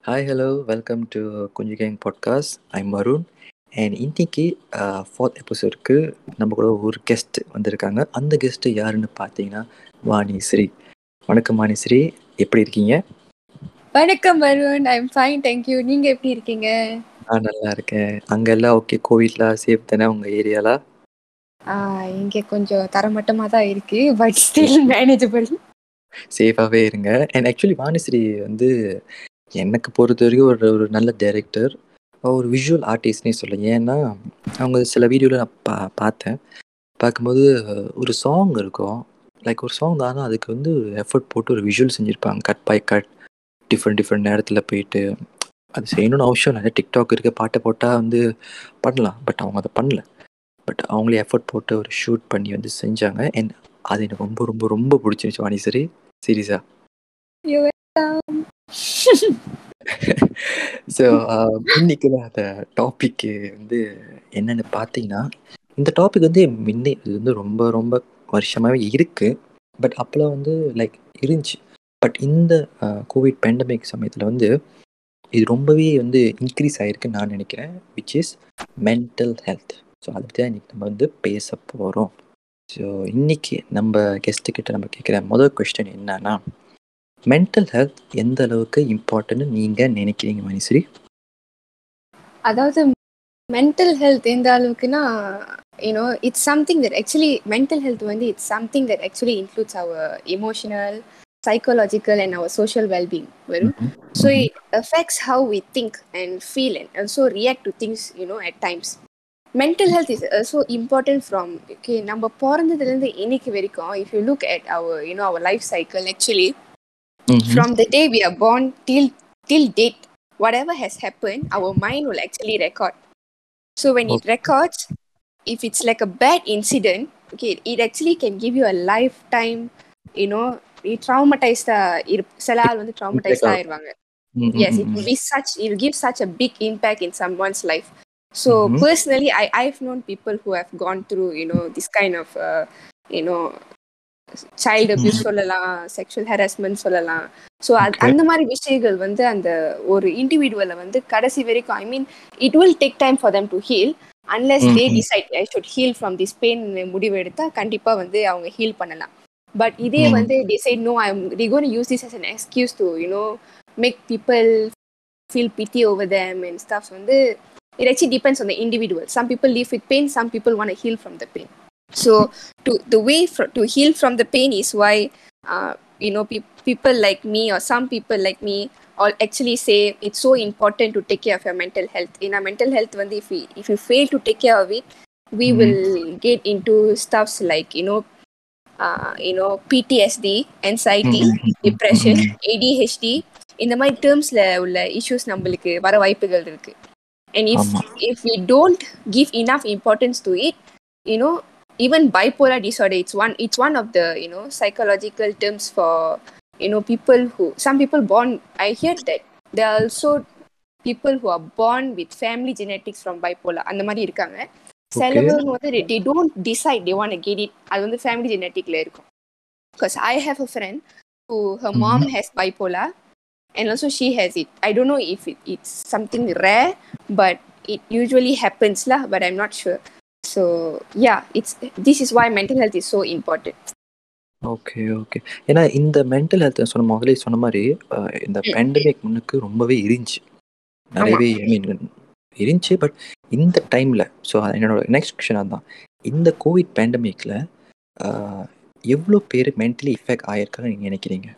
Hi hello welcome to Kunju gang podcast I'm Varun and இன்னைக்கு fourth எபிசோடுக்கு நம்ம கூட ஒரு கெஸ்ட் வந்திருக்காங்க அந்த கெஸ்ட்டு யாருன்னு பார்த்தீங்கன்னா வாணிஸ்ரீ வணக்கம் வாணிஸ்ரீ எப்படி இருக்கீங்க வணக்கம் வருண் ஐம் ஃபைன் தேங்க்யூ நீங்க எப்படி இருக்கீங்க நான் நல்லா இருக்கேன் அங்கே எல்லாம் ஓகே கோவிட்லாம் சேஃப் தானே உங்கள் ஏரியாலாம் ஆஹ் இங்க கொஞ்சம் தரமட்டமா தான் இருக்கு பட் ஸ்டில் மேனேஜபிள் சேஃபாகவே இருங்க அண்ட் ஆக்சுவலி வாணிஸ்ரீ வந்து எனக்கு பொறுத்த வரைக்கும் ஒரு ஒரு நல்ல டைரக்டர் ஒரு விஷுவல் ஆர்டிஸ்ட்னே சொல்லுங்க ஏன்னா அவங்க சில வீடியோவில் நான் பா பார்த்தேன் பார்க்கும்போது ஒரு சாங் இருக்கும் லைக் ஒரு சாங் தானே அதுக்கு வந்து எஃபர்ட் போட்டு ஒரு விஷுவல் செஞ்சுருப்பாங்க cut by cut different different நேரத்தில் போயிட்டு அது செய்யணும்னு அவசியம் இல்லை டிக்டாக் இருக்க பாட்டை போட்டால் வந்து பண்ணலாம் பட் அவங்க அதை பண்ணல பட் அவங்களே எஃபர்ட் போட்டு ஒரு ஷூட் பண்ணி வந்து செஞ்சாங்க அண்ட் அது எனக்கு ரொம்ப ரொம்ப ரொம்ப பிடிச்சிருச்சு வாணி சரி சீரியஸா ஸோ இன்னைக்கு அந்த டாபிக்கு வந்து என்னன்னு பார்த்தீங்கன்னா இந்த டாபிக் வந்து முன்னே இது வந்து ரொம்ப ரொம்ப வருஷமாகவே இருக்குது பட் அப்போலாம் வந்து லைக் இருந்துச்சு பட் இந்த கோவிட் பேண்டமிக் சமயத்தில் வந்து இது ரொம்பவே வந்து இன்க்ரீஸ் ஆகிருக்குன்னு நான் நினைக்கிறேன் which is mental health so அதை பற்றி தான் இன்றைக்கி நம்ம வந்து பேச போகிறோம் ஸோ இன்றைக்கி நம்ம கெஸ்ட்டுக்கிட்ட நம்ம கேட்குற முதல் கொஸ்டின் என்னன்னா மென்டல் ஹெல்த் எந்த அளவுக்கு இம்பார்ட்டன்ட்னு நீங்கள் நினைக்கிறீங்க மணிஸ்ரீ அதாவது மென்டல் ஹெல்த் எந்த அளவுக்குன்னா you know it's something that actually mental health வந்து it's something that actually includes our emotional psychological and our social wellbeing வரும் so it affects how we think and feel and also react to things you know at times mental health is also important from okay நம்ம பிறந்ததுலேருந்து இன்னைக்கு வரைக்கும் if you look at our you know our life cycle actually from the day we are born till till date whatever has happened our mind will actually record so when it records if it's like a bad incident okay it actually can give you a lifetime you know traumatized சில ஆள் வந்து traumatized ஆயிருவாங்க yes it will be such it will give such a big impact in someone's life so Mhm. personally i i've known people who have gone through you know this kind of uh, you know child abuse Mhm. சொல்லலாம் sexual harassment சொல்லலாம் so Okay. அந்த மாதிரி விஷயங்கள் வந்து அந்த ஒரு இண்டிவிஜுவலை வந்து கடைசி வரைக்கும் I mean it will take time for them to heal unless they Mhm. Decide I should heal from this pain முடிவு எடுத்தா கண்டிப்பா வந்து அவங்க ஹீல் பண்ணலாம் பட் இதே Mhm. வந்து decide no I the gone use this as an excuse to you know make people feel pity over them and stuffs வந்து it actually depends on the individual some people live with pain some people want to heal from the pain so to the way fr- to heal from the pain is why uh, you know pe- people like me or some people like me all actually say it's so important to take care of your mental health in our mental health when if we if you fail to take care of it we Mhm. will get into stuffs like you know uh, you know ptsd anxiety depression adhd இந்த மாதிரி டேர்ம்ஸ்ல உள்ள issues நம்மளுக்கு வர வாய்ப்புகள் இருக்கு and if ஆமா. If we don't give enough importance to it you know even bipolar disorder it's one it's one of the you know psychological terms for you know people who some people born i hear that there are also people who are born with family genetics from bipolar அந்த மாதிரி இருக்காங்க சிலவங்க வந்து they don't decide they want to get it அது வந்து family geneticல இருக்கும் because i have a friend who her mom Mhm. has bipolar and also she has it i don't know if it, it's something rare but it usually happens lah but i'm not sure so yeah it's this is why mental health is so important okay okay ஏன்னா இந்த mental health சொன்ன முதலே சொன்ன மாதிரி அஹ், இந்த ம். Pandemic முன்னுக்கு ரொம்பவே இருந்துச்சு நிறையவே ஐ மீன் இருந்துச்சு பட் இந்த டைமில் ஸோ என்னோட நெக்ஸ்ட் கொஷன் அதுதான் இந்த கோவிட் பேண்டமிக்கில் எவ்வளோ பேர் மென்டலி இஃபெக்ட் ஆயிருக்காங்க நீங்கள் நினைக்கிறீங்க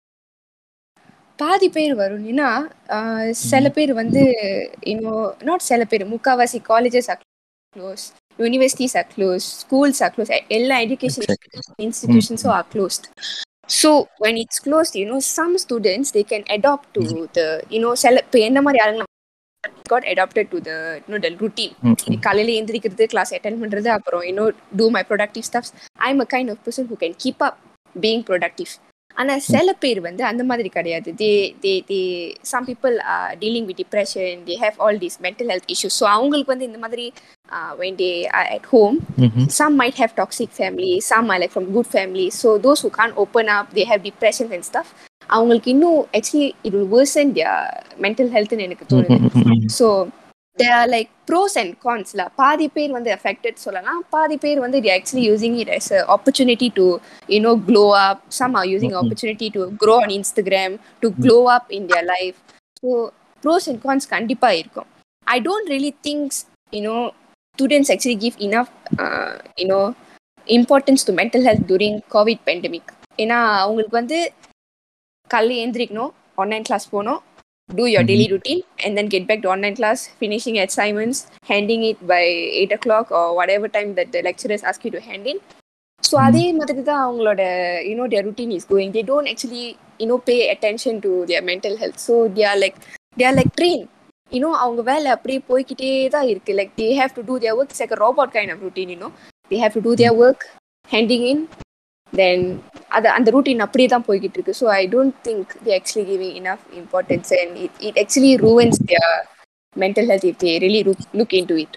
பாதி பேர் வரும் ஏன்னா ஆஹ், சில பேர் வந்து இன்னும் நாட் சில பேர் முக்காவாசி colleges are close universities are close schools are close எல்லா education institutions Mm. are closed so when it's closed you know some students they can adopt to the you know சில இப்போ என்ன மாதிரி ஆளுங்க got adopted to the you know the routine காலையில எந்திரிக்கிறது class attend பண்றது அப்புறம் இன்னும் do my productive stuffs I am a kind of person who can keep up being productive ஆனா சில பேர் வந்து அந்த மாதிரி கிடையாது they they they some people dealing with depression they have all these mental health issues so அவங்களுக்கு வந்து இந்த மாதிரி when they at home some might have toxic family some are like from good families so those who can't open up they have depressions and stuff அவங்களுக்கு இன்னும் actually இது version mental ஹெல்த்னு எனக்கு தோணுது so they are like pros and கான்ஸ்ல பாதி பேர் வந்து அஃபெக்டட் சொல்லலாம் பாதி பேர் வந்து they actually using it as opportunity to you know glow up some are using opportunity to grow on Instagram to glow up in their life so pros and cons கண்டிப்பாக இருக்கும் I don't really thinks you know students actually give enough you know importance to mental health during COVID pandemic ஏன்னா அவங்களுக்கு வந்து காலையில் எழுந்திரிக்கணும் online class போகணும் do your daily routine and then get back to online class finishing assignments handing it by 8 o'clock or whatever time that the lecturers ask you to hand in so அதே மாதிரி தான் அவங்களோட you know their routine is going they don't actually you know pay attention to their mental health so they are like they are like train இன்னும் அவங்க வேலை அப்படியே போய்கிட்டே தான் இருக்கு like they have to do their work like robot kind of routine இன்னும் they have to do their work handing in then அது அந்த ரூட்டீன் அப்படியே தான் போய்கிட்டு இருக்கு so I don't think they actually giving enough importance and it it actually ruins their mental health it they really look into it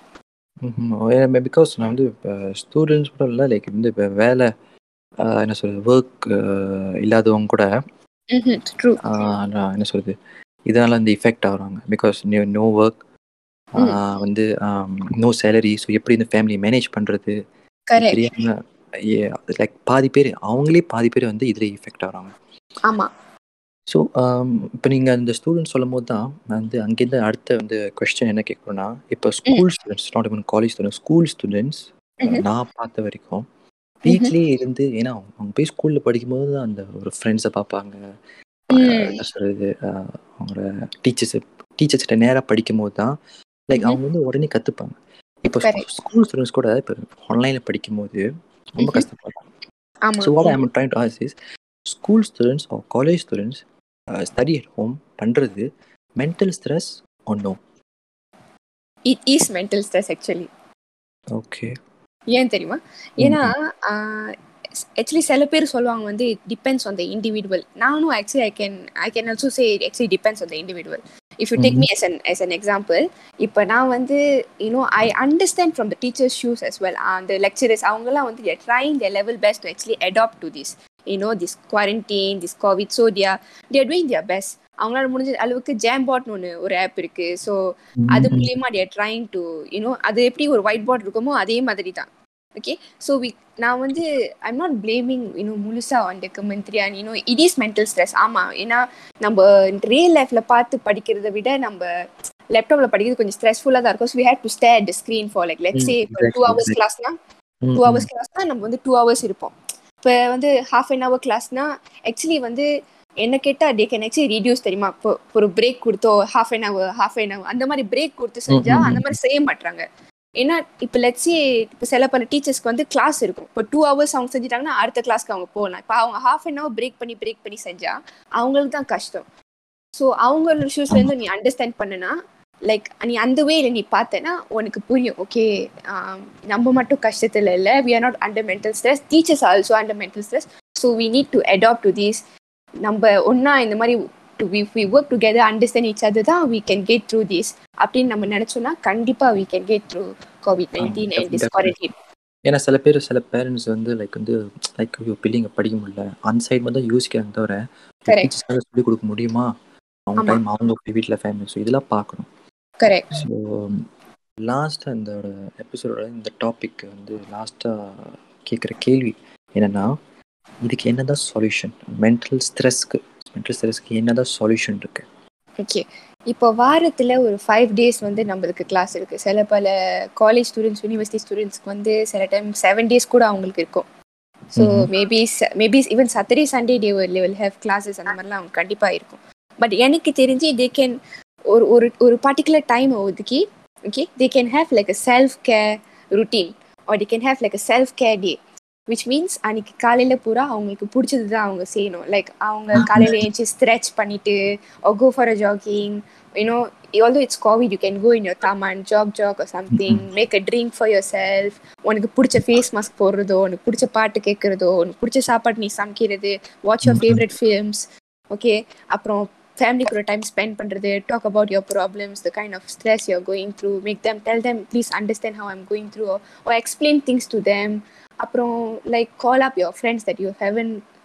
because நான் வந்து இப்போ students கூட இல்லை லைக் வந்து இப்போ வேலை என்ன சொல்றது ஒர்க் இல்லாதவங்க கூட ட்ரூ நான் என்ன சொல்றது இதனால இந்த இஃபெக்ட் ஆகுறாங்க பிகாஸ் நோ ஒர்க் வந்து நோ சேலரி ஸோ எப்படி இந்த ஃபேமிலி மேனேஜ் பண்ணுறது தெரியாம லைக் பாதி பேர் அவங்களே பாதி பேர் வந்து இதில் இஃபெக்ட் ஆகிறாங்க ஆமாம் ஸோ இப்போ நீங்கள் அந்த ஸ்டூடெண்ட்ஸ் சொல்லும் போது தான் நான் வந்து அங்கேருந்து அடுத்த வந்து கொஸ்டின் என்ன கேட்கணும்னா இப்போ school students not even college students school students நான் பார்த்த வரைக்கும் வீட்லேயே இருந்து ஏன்னா அவங்க போய் ஸ்கூலில் படிக்கும்போது தான் அந்த ஒரு ஃப்ரெண்ட்ஸை பார்ப்பாங்க என்ன சொல்றது அவங்களோட டீச்சர்ஸ் டீச்சர்ஸ்கிட்ட நேராக படிக்கும் போது தான் லைக் அவங்க வந்து உடனே கற்றுப்பாங்க இப்போ ஸ்கூல் ஸ்டூடெண்ட்ஸ் கூட இப்போ ஆன்லைனில் படிக்கும்போது ரொம்ப கஷ்டப்படுறாங்க so what I'm trying to ask is school students or college students study at home பண்ணுறது mental stress one no it is mental stress actually okay ஏன் தெரியுமா ஏன்னா ஆக்சுவலி சில பேர் சொல்லுவாங்க வந்து it depends on the individual நானும் actually I can I can also say actually depends on the individual if you take me as an as an example இப்போ நான் வந்து you know I understand from the teachers shoes as well அந்த lecturers அவங்கலாம் வந்து they're trying the level best to actually adapt to this you know this quarantine this COVID so they they're doing their best அவங்களால முடிஞ்ச அளவுக்கு ஜாம்பாட்னு ஒன்று ஒரு app இருக்கு so அது மூலியமா தேர் ட்ரைங் டு யூனோ அது எப்படி ஒரு ஒயிட் போர்ட் இருக்குமோ அதே மாதிரி தான் ஓகே ஸோ வி நான் வந்து ஐம் நாட் பிளேமிங் இன்னும் முழுசா ஆன் டாக்குமெண்ட்ரி அண்ட் இன்னும் இட் இஸ் மென்டல் ஸ்ட்ரெஸ் ஆமாம் ஏன்னா நம்ம ரியல் லைஃப்ல பார்த்து படிக்கிறத விட நம்ம லேப்டாப்ல படிக்கிறது கொஞ்சம் ஸ்ட்ரெஸ்ஃபுல்லாக தான் இருக்கும் so we have to stay at screen for like let say இப்போ டூ ஹவர்ஸ் கிளாஸ்னா டூ ஹவர்ஸ் கிளாஸ்னா நம்ம வந்து டூ ஹவர்ஸ் இருப்போம் இப்போ வந்து ஹாஃப் அன் ஹவர் கிளாஸ்னா ஆக்சுவலி வந்து என்ன கேட்டால் டே கேன் ஆக்சுவலி ரீடியூஸ் தெரியுமா இப்போ ஒரு பிரேக் கொடுத்தோ half an hour half an hour அந்த மாதிரி பிரேக் கொடுத்து செஞ்சா அந்த மாதிரி செய்ய மாட்டாங்க ஏன்னா இப்போ லட்சி இப்போ சில பல டீச்சர்ஸ்க்கு வந்து கிளாஸ் இருக்கும் இப்போ டூ ஹவர்ஸ் அவங்க செஞ்சுட்டாங்கன்னா அடுத்த கிளாஸ்க்கு அவங்க போகலாம் இப்போ அவங்க ஹாஃப் அன் ஹவர் பிரேக் பண்ணி பிரேக் பண்ணி செஞ்சா அவங்களுக்கு தான் கஷ்டம் ஸோ அவங்களோட ஷூஸ்லேருந்து நீ அண்டர்ஸ்டாண்ட் பண்ணுனா லைக் நீ அந்த வேல நீ பார்த்தேன்னா உனக்கு புரியும் ஓகே நம்ம மட்டும் கஷ்டத்தில் இல்லை we are not under mental stress teachers also under mental stress so we need to adapt to these நம்ம ஒன்றா இந்த மாதிரி to we we work together understand each அது தான் we can get through this அப்படின்னு நம்ம நினச்சோன்னா கண்டிப்பாக we can get through COVID nineteen and this quarantine ஏன்னா சில பேர் சில பேரண்ட்ஸ் வந்து லைக் வந்து லைக் ஐயோ பிள்ளைங்க படிக்க முடியல அந்த சைடு மட்டும் தான் யோசிக்கிறாங்க தவிர டீச்சர்ஸ்னால சொல்லிக் கொடுக்க முடியுமா அவங்க டைம் அவங்க வீட்டில் ஃபேமிலி ஸோ இதெல்லாம் பார்க்கணும் கரெக்ட் ஸோ லாஸ்ட் அந்த எபிசோடோட இந்த டாபிக் வந்து லாஸ்ட்டாக கேட்குற கேள்வி என்னென்னா இதுக்கு என்னதான் சொல்யூஷன் மென்டல் ஸ்ட்ரெஸ்க்கு மென்டல் ஸ்ட்ரெஸ்க்கு என்னதான் சொல்யூஷன் இருக்கு ஓகே இப்போ வாரத்தில் ஒரு ஃபைவ் டேஸ் வந்து நம்மளுக்கு கிளாஸ் இருக்குது சில பல காலேஜ் ஸ்டூடெண்ட்ஸ் யூனிவர்சிட்டி ஸ்டூடெண்ட்ஸ்க்கு வந்து சில டைம் செவன் டேஸ் கூட அவங்களுக்கு இருக்கும் so maybe maybe even Saturday Sunday day level have classes அந்த மாதிரிலாம் அவங்க கண்டிப்பாக இருக்கும் பட் எனக்கு தெரிஞ்சு தே கேன் ஒரு ஒரு ஒரு பர்டிகுலர் டைம் ஒதுக்கி okay they can have like a self care routine or they can have like a self care day which means அன்னைக்கு காலையில் பூரா அவங்களுக்கு பிடிச்சது தான் அவங்க செய்யணும் லைக் அவங்க காலையில் ஏஞ்சி ஸ்ட்ரெச் பண்ணிட்டு go for a jogging you know although it's covid you can go in your taman jog jog or something make a drink for yourself உனக்கு பிடிச்ச ஃபேஸ் மாஸ்க் போடுறதோ உனக்கு பிடிச்ச பாட்டு கேட்குறதோ உனக்கு பிடிச்ச சாப்பாடு நீ சமைக்கிறது watch your favourite films okay அப்புறம் ஃபேமிலி கூட டைம் ஸ்பெண்ட் பண்ணுறது talk about your problems the kind of stress you're going through make them tell them please understand how I'm going through or explain things to them அப்புறம் like call up your friends that you haven't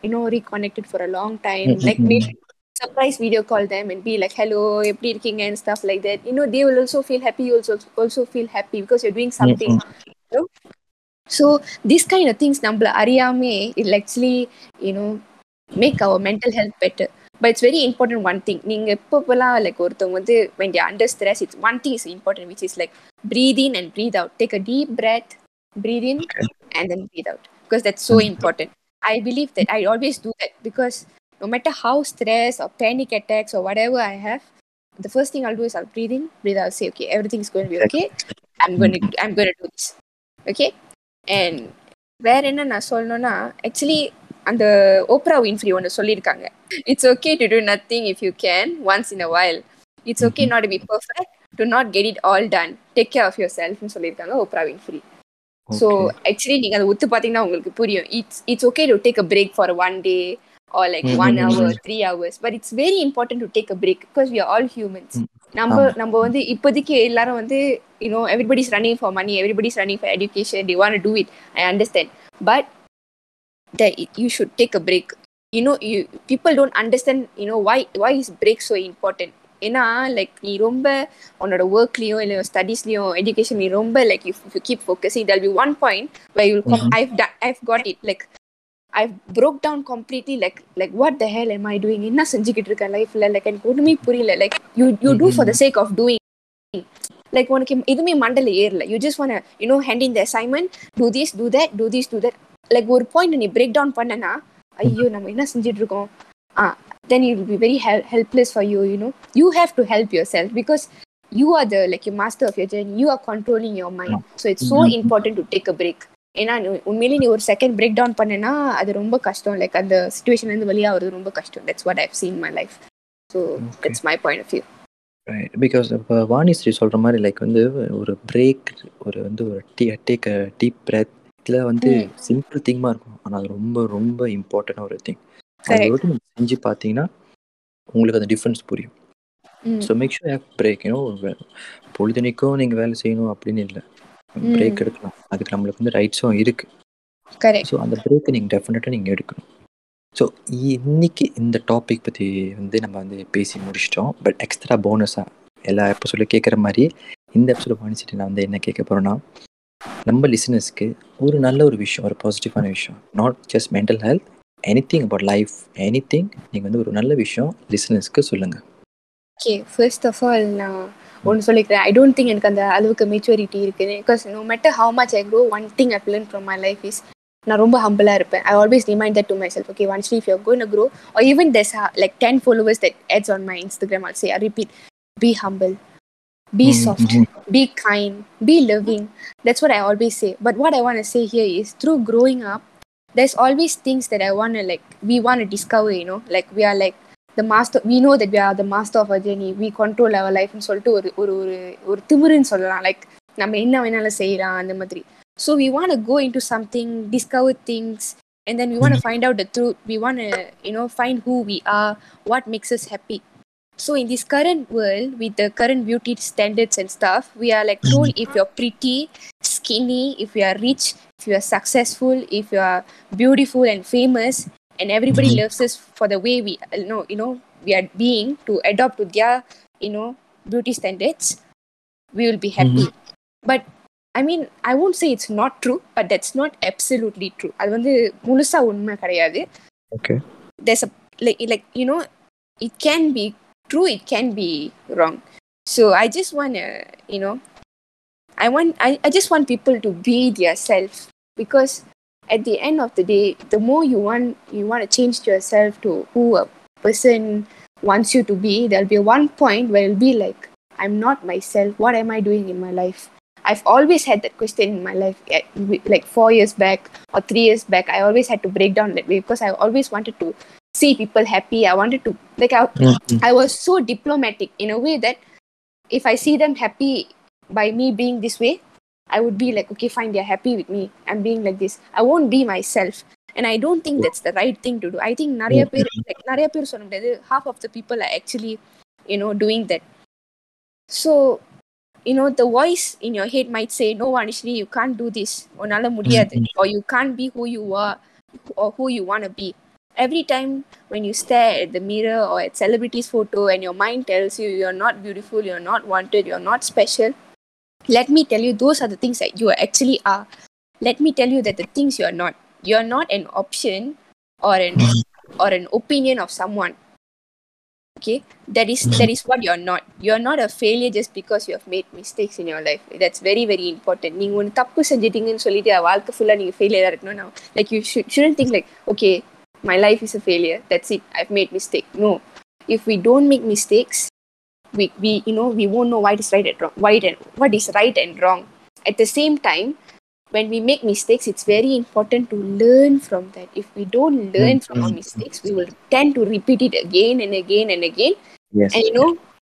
you know reconnected for a long time Mm, mm, like mm. maybe surprise video call them and be like hello எப்படி இருக்கீங்க and stuff like that you know they will also feel happy you also also feel happy because you're doing something you know so these kind of things நம்மள அறியாமே it'll actually you know make our mental health better but it's very important one thing நீங்க எப்பப்பெல்லாம் like ஒருத்தவங்க வந்து when they are under stress it's one thing is important which is like breathe in and breathe out take a deep breath breathe in Okay. and then breathe out because that's so Mm. important i believe that i always do that because no matter how stress or panic attacks or whatever i have the first thing i'll do is i'll breathe in breathe out say okay everything's going to be okay i'm going to i'm going to do this okay and வேற என்ன நான் சொல்லணும்னா actually அந்த Opera Winfrey ஒன்று சொல்லியிருக்காங்க it's okay to do nothing if you can once in a while it's okay not be perfect to not get it all done take care of யுவர் செல்ஃப்னு சொல்லியிருக்காங்க Oprah Winfrey so Okay. Actually நீங்கள் அதை ஒத்து பார்த்தீங்கன்னா உங்களுக்கு புரியும் it's it's okay to take a break for one day or like Mm, one mm, hour mm. Three hours but it's very important to take a break because we are all humans Mm. நம்ம ஆமா. நம்ம வந்து இப்போதைக்கு எல்லாரும் வந்து you know everybody's running for money everybody's running for education they want do it I understand but that it- you should take a break you know you people don't understand you know why why is break so important ஏன்னா like நீ ரொம்ப உன்னோட ஒர்க்லேயோ இல்லை ஸ்டடீஸ்லேயோ எஜுகேஷன் நீ ரொம்ப like you you keep focusing that'll be one point why you'll come Mhm. I've I've got it like I broke down completely like like what the hell am I doing என்ன செஞ்சுக்கிட்டு இருக்கேன் லைஃப்ல லைக் எனக்கு ஒன்றுமே புரியல like you you do for the sake of doing like உனக்கு எதுவுமே மண்டல ஏறல you just one you know handing the assignment do this do that do this do that like ஒரு பாயிண்ட் நீ பிரேக் டவுன் பண்ணனா ஐயோ நம்ம என்ன செஞ்சுட்டு இருக்கோம் ஆ then you will be very hell helpless for you you know you have to help yourself because you are the like you master of your journey you are controlling your mind so it's so Mhm. Important to take a break ஏன்னா நீ- உண்மையிலேயே நீ ஒரு second break down பண்ணனா அது ரொம்ப கஷ்டம் like அந்த சுச்சுவேஷன்லேருந்து வெளியாக வருது ரொம்ப கஷ்டம் that's what I've seen my life so Okay. That's my point of view right because இப்போ வாணிஸ்ரீ சொல்கிற மாதிரி லைக் வந்து ஒரு பிரேக் ஒரு வந்து ஒரு tea take a deep breath இதில் வந்து ம். சிம்பிள் திங்மாக இருக்கும் ஆனால் அது ரொம்ப ரொம்ப இம்பார்ட்டண்டான ஒரு திங் அது கரெக்ட் ஒரு நீங்கள் செஞ்சு பார்த்தீங்கன்னா உங்களுக்கு அந்த டிஃப்ரென்ஸ் புரியும் ம் so make sure have break you know பொழுதுனைக்கும் நீங்கள் வேலை செய்யணும் அப்படின்னு இல்லை ம். பிரேக் எடுக்கலாம் அதுக்கு நம்மளுக்கு வந்து ரைட்ஸும் இருக்குது கரெக்ட் ஸோ அந்த பிரேக்கை நீங்கள் டெஃபினட்டாக நீங்கள் எடுக்கணும் ஸோ இன்னைக்கு இந்த டாபிக் பற்றி வந்து நம்ம வந்து பேசி முடிச்சிட்டோம் பட் எக்ஸ்ட்ரா போனஸாக எல்லா எபிசோடில் கேட்குற மாதிரி இந்த எபிசோட வாணிச்சிட்டு நான் வந்து என்ன கேட்க போகிறேன்னா நம்ம லிசனர்ஸ்க்கு ஒரு நல்ல ஒரு விஷயம் ஒரு பாசிட்டிவான விஷயம் not just mental health anything about life anything நீங்கள் வந்து ஒரு நல்ல விஷயம் லிசனர்ஸ்க்கு சொல்லுங்கள் ஓகே ஃபர்ஸ்ட் ஆஃப் ஆல் நான் ஒன்று சொல்லிக்கிறேன் ஐ டோன்ட் திங்க் எனக்கு அந்த அளவுக்கு மெச்சூரிட்டி இருக்குது because no matter how much I grow one thing I learn from my life is நான் ரொம்ப ஹம்பிளாக இருப்பேன் I always remind that to myself okay once if you're going grow or even there's uh, like 10 followers that adds on my Instagram, I'll say, I repeat, be humble, be Mhm, soft, mhm. be kind, be loving. That's what I always say. But what I want to say here is through growing up, there's always things that I want to like, we want to discover, you know, like we are like the master, we know that we are the master of our journey, we control our life ன்னு சொல்லிட்டு ஒரு ஒரு ஒரு ஒரு திமிருன்னு சொல்லலாம் like நம்ம என்ன வேணாலும் செய்யலாம் அந்த மாதிரி so we want go into something discover things and then we want to find out the truth we want to you know find who we are what makes us happy so in this current world with the current beauty standards and stuff we are like told if you're pretty skinny if you are rich if you are successful if you are beautiful and famous and everybody Mhm. loves us for the way we you know you know we are being to adopt to their you know beauty standards we will be happy but I mean, I won't say it's not true, but that's not absolutely true. அது வந்து முழுசா உண்மை கிடையாது okay there's a like like you know it can be true it can be wrong so i just want to you know i want I, I just want people to be their self because at the end of the day the more you want you want to change yourself to who a person wants you to be there'll be one point where it'll be like i'm not myself what am i doing in my life i've always had that question in my life eh, like four years back or three years back i always had to break down that way because i always wanted to see people happy. I wanted to like I, I was so diplomatic in a way that if I see them happy by me being this way, I would be like, okay, fine, they're happy with me. I'm being like this. I won't be myself. And I don't think that's the right thing to do. I think நிறைய பேர் like நிறைய பேர் சொல்ல முடியாது half of the people are actually, you know, doing that. So, you know, the voice in your head might say, no, Anishri, you can't do this. உன்னால முடியாது. Or you can't be who you are or who you want to be. every time when you stare at the mirror or at celebrities photo and your mind tells you you're not beautiful you're not wanted you're not special let me tell you those are the things that you actually are let me tell you that the things you're not you're not an option or an or an opinion of someone okay that is that is what you're not you're not a failure just because you have made mistakes in your life that's very very important நீங்க ஒன்று தப்பு செஞ்சிட்டீங்கன்னு சொல்லிட்டு வாழ்க்கை ஃபுல்லாக நீங்கள் ஃபெயிலியராக இருக்கணும் like you should shouldn't think like okay my life is a failure that's it i've made mistake no if we don't make mistakes we, we you know we won't know what is right and wrong right and what is right and wrong at the same time when we make mistakes it's very important to learn from that if we don't learn from our mistakes we will tend to repeat it again and again and again Yes. and you know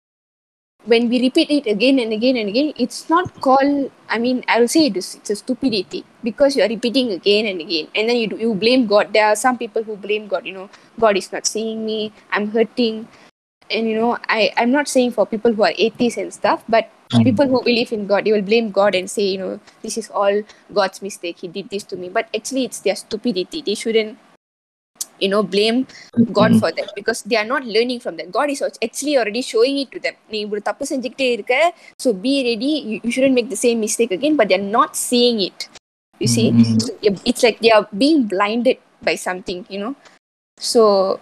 when we repeat it again and again and again it's not called i mean i will say it is it's a stupidity because you are repeating again and again and then you do, you blame god there are some people who blame god you know god is not seeing me i'm hurting and you know i i'm not saying for people who are atheists and stuff but Mm. people who believe in god they will blame god and say you know this is all god's mistake he did this to me but actually it's their stupidity they shouldn't you know blame God Mm. for that because they are not learning from that. God is also actually already showing it to them. நீ ஒரு தப்பு செஞ்சுக்கிட்டே இருக்க so be ready you, you shouldn't make the same mistake again but they're not seeing it you see Mm. So, yeah, it's like they are being blinded by something you know so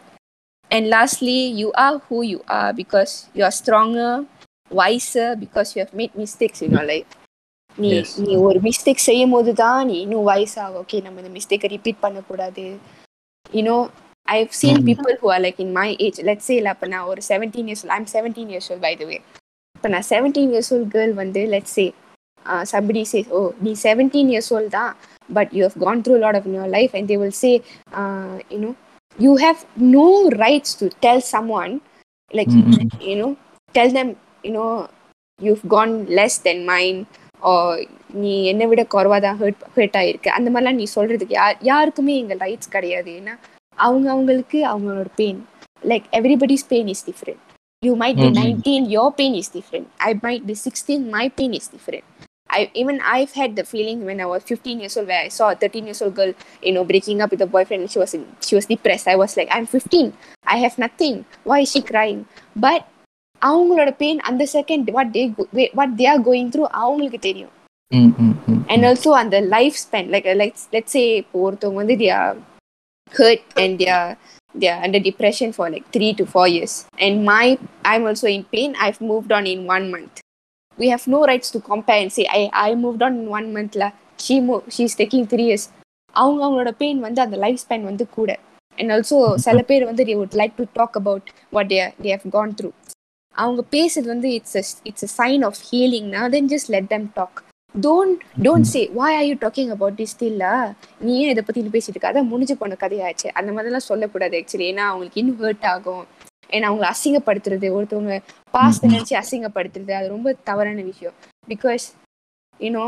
and lastly you are who you are because you are stronger wiser because you have made mistakes in your life நீ Yes. நீ ஒரு mistake செய்யும் போது தான் நீ இன்னும் வயசாக okay நம்ம இந்த மிஸ்டேக்கை ரிப்பீட் பண்ணக்கூடாது you know I've seen Mm. people who are like in my age. Let's say like, நான் ஒரு 17 years old. I'm 17 years old by the way. இப்போ நான் 17 years old girl வந்து let's say uh, somebody says oh நீ 17 years old தான் but you have gone through a lot of in your life and they will say uh, you know you have no rights to tell someone like Mm. you know tell them you know you've gone less than mine or நீ என்னை விட குறவா தான் hurt hurt ஆயிருக்கு அந்த மாதிரிலாம் நீ சொல்றதுக்கு யார் யாருக்குமே எங்க ரைட்ஸ் கிடையாது ஏன்னா அவங்க அவங்களுக்கு அவங்களோட pain like everybody's pain is different you might be Mhm. Nineteen your pain is different I might be sixteen my pain is different I even I've had the feeling when I was 15 years old where I saw a 13 years old girl, you know, breaking up with a boyfriend and she was in, she was depressed. I was like, I'm 15. I have nothing. Why is she crying? But அவங்களோட pain அந்த second what they what they are going through அவங்களுக்கு தெரியும் Mm, mm, mm, and also அந்த life span like like let's say இப்போ ஒருத்தவங்க வந்து they are hurt and they are they are under depression for like three to four years and my i'm also in pain i've moved on in one month we have no rights to compare and say i i moved on in one month la she mo- she's taking three years அவங்க அவங்களோட pain வந்து அந்த life span வந்து கூட and also சில பேர் வந்து they would like to talk about what they are, they have gone through அவங்க பேசுறது வந்து it's it's a sign of healing now then just let them talk don't don't say why are you talking about this still நீ ஏன் இதை பத்தி பேசிட்டு இருக்க அதான் முடிஞ்சு போன கதையாச்சு அந்த மாதிரிலாம் சொல்லக்கூடாது ஆக்சுவலி ஏன்னா அவங்களுக்கு இன்னும் ஹர்ட் ஆகும் ஏன்னா அவங்களை அசிங்கப்படுத்துறது ஒருத்தவங்க பாஸ்ட் நினைச்சு அசிங்கப்படுத்துறது அது ரொம்ப தவறான விஷயம் because you know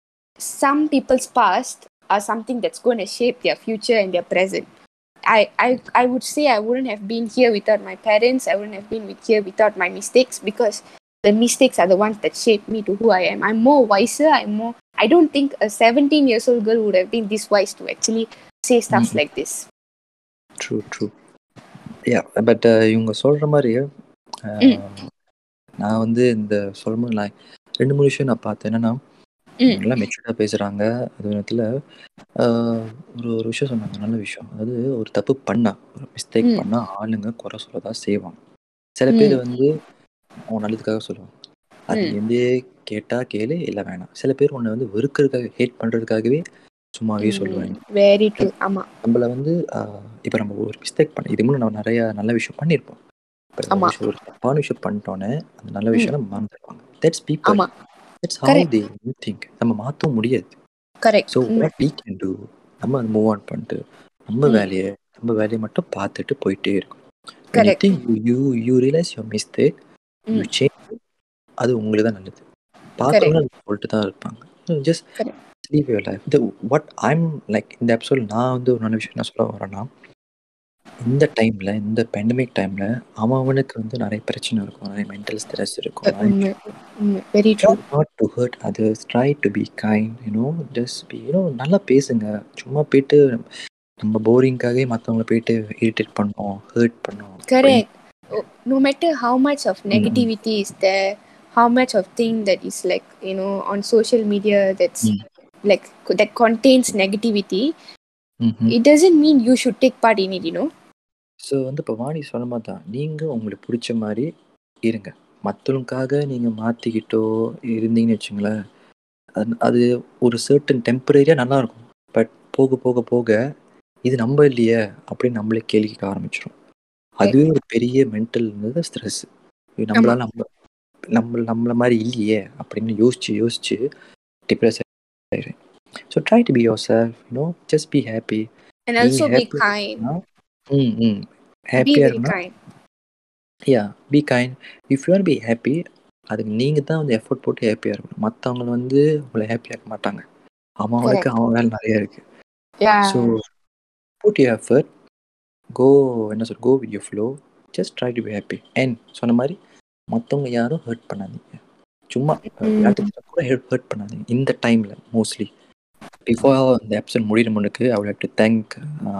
some people's past are something that's going to shape their future and their present. I, I, I would say I wouldn't have been here without my parents. I wouldn't have been with here without my mistakes because the mistakes are the ones that shaped me to who I am. I'm more wiser. I'm more. I don't think a 17 years old girl would have been this wise to actually say stuff Mhm. like this. True true yeah but இவங்க சொல்கிற மாதிரி uh, ம். நான் வந்து இந்த சொல்லும்போது நான் ரெண்டு மூணு விஷயம் நான் பார்த்தேன் என்னன்னா ம். நல்லா மெச்சூர்டாக பேசுகிறாங்க அது நேரத்தில் ஒரு ஒரு விஷயம் சொன்னாங்க நல்ல விஷயம் அதாவது ஒரு தப்பு பண்ணா ஒரு மிஸ்டேக் ம். பண்ணால் ஆளுங்க குறை சொல்ல தான் செய்வாங்க சில பேர் ம். வந்து அவன் நல்லதுக்காக சொல்லுவாங்க அது ம். எந்தே கேட்டால் கேளு இல்லை வேணாம் சில பேர் உன்னை வந்து வெறுக்கிறதுக்காக ஹேட் பண்ணுறதுக்காகவே சும்மாவே சொல்லுவாங்க வெரி ட்ரூ ஆமா நம்மள வந்து இப்போ நம்ம ஒரு மிஸ்டேக் பண்ண இது முன்னே நம்ம நிறைய நல்ல விஷயம் பண்ணியிருப்போம் இப்போ ஆமா. ஒரு விஷயம் ஒரு தப்பான விஷயம் பண்ணிட்டோன்னே அந்த நல்ல விஷயம் நம்ம மறந்துடுவாங்க தட்ஸ் பீப்பிள் ஆமா that's how Correct. They think நம்ம மாற்றவும் முடியாது correct so what we can do நம்ம அதை மூவ் ஆன் பண்ணிட்டு நம்ம ம். வேலையை நம்ம வேலையை மட்டும் பார்த்துட்டு போயிட்டே இருக்கும் Correct. You you realise your mistake you hmm. Change அது உங்களுக்கு தான் நல்லது பார்க்குறவங்க அது சொல்லிட்டு தான் இருப்பாங்க just Correct. Leave your life இது வாட் ஐம் லைக் இந்த எபிசோட் நான் வந்து ஒரு நல்ல விஷயம் என்ன சொல்ல வரேன்னா இந்த டைமில் இந்த பேண்டமிக் டைமில் அவன் அவனுக்கு வந்து நிறைய பிரச்சனை இருக்கும் நிறைய மென்டல் ஸ்ட்ரெஸ் இருக்கும் நிறைய உண்மை உண்மை very true try not to hurt others try to be kind you know just be you know நல்லா பேசுங்க சும்மா போயிட்டு நம்ம போரிங்காகவே மற்றவங்கள போயிட்டு இரிட்டேட் பண்ணோம் ஹர்ட் பண்ணோம் Correct. Oh, No matter how much of negativity is there, how much of thing that is like you know on social media that's Mm. like that contains negativity, ம்ஹும். it doesn't mean you should take part in it. You know. So வந்து இப்போ வாணி சொன்ன மாதிரி தான் நீங்கள் உங்களுக்கு பிடிச்ச மாதிரி இருங்க மற்றவங்களுக்காக நீங்கள் மாற்றிக்கிட்டோ இருந்தீங்கன்னு வச்சுங்களேன் அது அது ஒரு சர்டன் டெம்பரரியாக நல்லாயிருக்கும் பட் போக போக போக இது நம்ம இல்லையே அப்படின்னு நம்மளே கேள்வி கேட்க ஆரம்பிச்சிடும் அதுவே ஒரு பெரிய மென்டல் ஸ்ட்ரெஸ் நம்மளால நம்ம நம்ம நம்மள மாதிரி இல்லையே அப்படின்னு யோசிச்சு யோசிச்சு டிப்ரெஸ் ஆயிடுறேன் so try to be yourself you know just be happy And Being also be happy kind. ம் ம் Be ஹாப்பியாக very இருக்கணும் kind. Yeah be kind if you are be happy அதுக்கு நீங்கள் தான் வந்து எஃபோர்ட் போட்டு ஹாப்பியாக இருக்கணும் மற்றவங்க வந்து உங்களை ஹாப்பி ஆக்க மாட்டாங்க அவங்களுக்கு அவன் வேலை நிறைய இருக்குது Yeah. So put you effort go என்ன சொல் go with you flow just try to be happy and சொன்ன மாதிரி மற்றவங்க யாரும் ஹர்ட் பண்ணாதீங்க சும்மா விளையாட்டுக்கு கூட ஹெல்ப் ஹர்ட் பண்ணாதீங்க இந்த டைமில் மோஸ்ட்லி பிஃபோர் இந்த எபிசோட் முடிகிற முன்னுக்கு I would to thank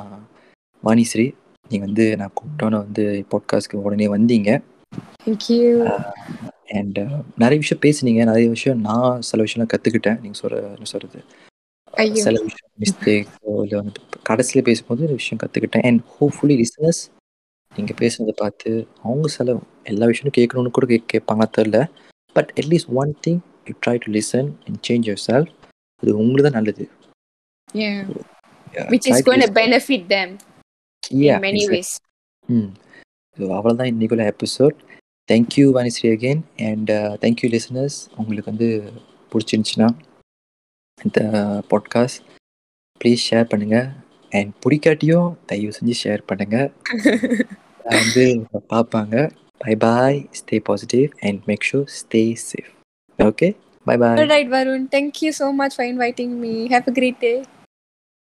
Vanishree நீங்கள் வந்து நான் கூப்பிட்டோன்னு வந்து பாட்காஸ்ட்க்கு உடனே வந்தீங்க Thank you. அண்ட் நிறைய விஷயம் பேசுனீங்க நிறைய விஷயம் நான் சில விஷயம்லாம் கற்றுக்கிட்டேன் நீங்கள் சொல்கிற என்ன சொல்கிறது ஐயோ. சில விஷயம் மிஸ்டேக் இல்லை வந்து கடைசியில் பேசும்போது ஒரு விஷயம் கற்றுக்கிட்டேன் அண்ட் ஹோப்ஃபுல்லி லிசனர்ஸ் நீங்கள் பேசுனதை பார்த்து அவங்க சில எல்லா விஷயமும் கேட்கணும்னு கூட கே கேட்பாங்களா தெரில but at least one thing you try to listen and change yourself அது உங்களுக்கு தான் நல்லது Yeah. Yeah, Which try is to going to listen. benefit them Yeah, in many exactly. ways. Hmm so அவ்வளோதான் இன்றைக்குள்ள episode thank you Vanishree again and thank you listeners உங்களுக்கு வந்து பிடிச்சிருந்துச்சின்னா இந்த பாட்காஸ்ட் ப்ளீஸ் ஷேர் பண்ணுங்கள் அண்ட் பிடிக்காட்டியும் தயவு செஞ்சு ஷேர் பண்ணுங்கள் வந்து பார்ப்பாங்க bye bye stay positive and make sure stay safe okay bye bye All right, Varun. Thank you so much for inviting me. Have a great day.